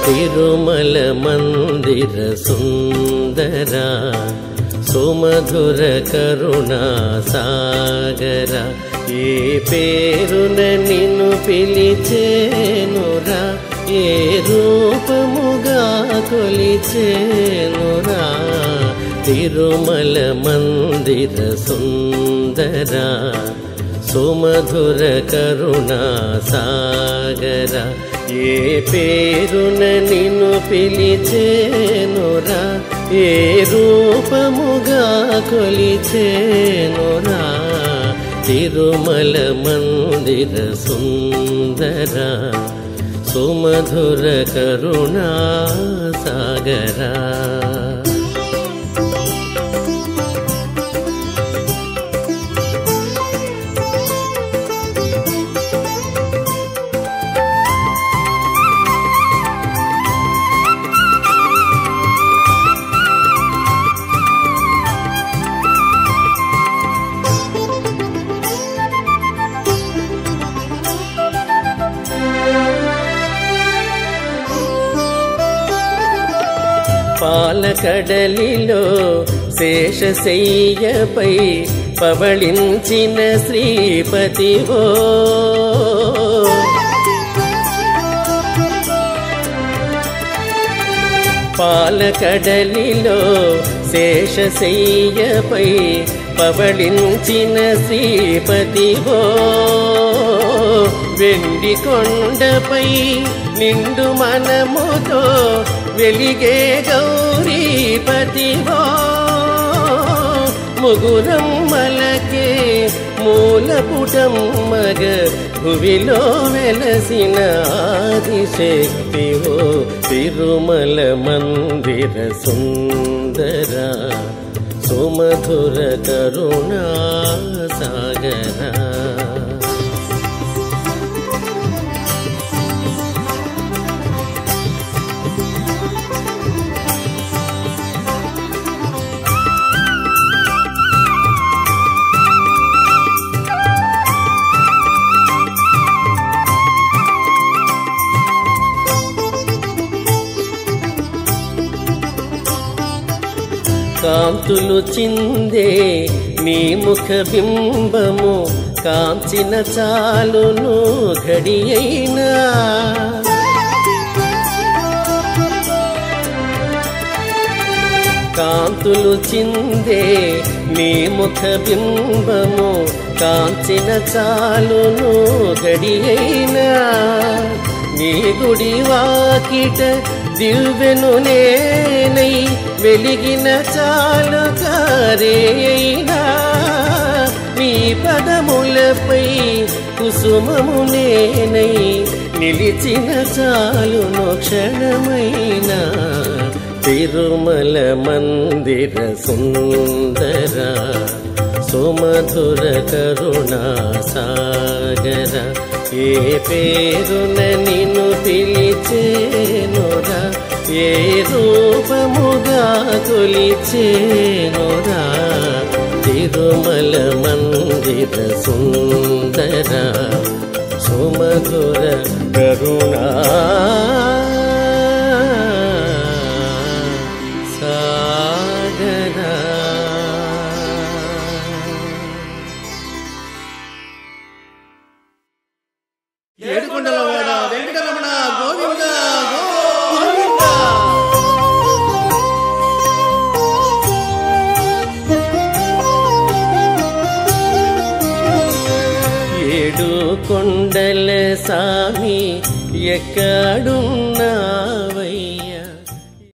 తిరుమల మందిర సుందర సుమధుర కరుణా సాగర ఏ పేరున నిన్ను పిలిచేనురా ఏ రూపముగా కొలిచేనురా తిరుమల మందిర సుందర సుమధుర కరుణా సాగర ఏ పేరున నిన్ను పిలిచేనురా ఏ రూపముగా కొలిచేనురా తిరుమల మందిర సుందర సుమధుర కరుణా సాగరా పాలకడలిలో శేషశయ్యపై పవళించిన శ్రీపతివో పాలకడలిలో శేషశయ్యపై పవళించిన శ్రీపతివో వెండి కొండపై నిండు మనముతో వెలిగే గౌరీపతివో ముగురమ్మలకే మూలపుటమ్మగ భువిలో వెలసిన ఆదిశక్తివో తిరుమల మందిర సుందర సుమధుర కరుణా సాగరా కాంతులు చిందే నీ ముఖ బింబము కాంచిన చాలును ఘడియైనా కాంతులు చిందే నీ ముఖ బింబము కాంచిన చాలును గడియైనా నీ గుడి వాకిట దివ్వెను నేనై వెలిగిన చాలు కారేయినా నీ పదములపై కుసుమము నేనై నిలిచిన చాలును క్షణమైనా తిరుమల మందిర సుందర సుమధుర కరుణా సాగర ఏ పేరున నిన్ను పిలిచేనురా ఏ రూపముగా కొలిచేనురా తిరుమల మందిర సుందర సుమధుర కరుణా సాగరా ఏడుకొండలవాడ వెంకటరమణ గోవింద గోవింద ఏడు కొండల సామి ఎక్కడున్నావయ్యా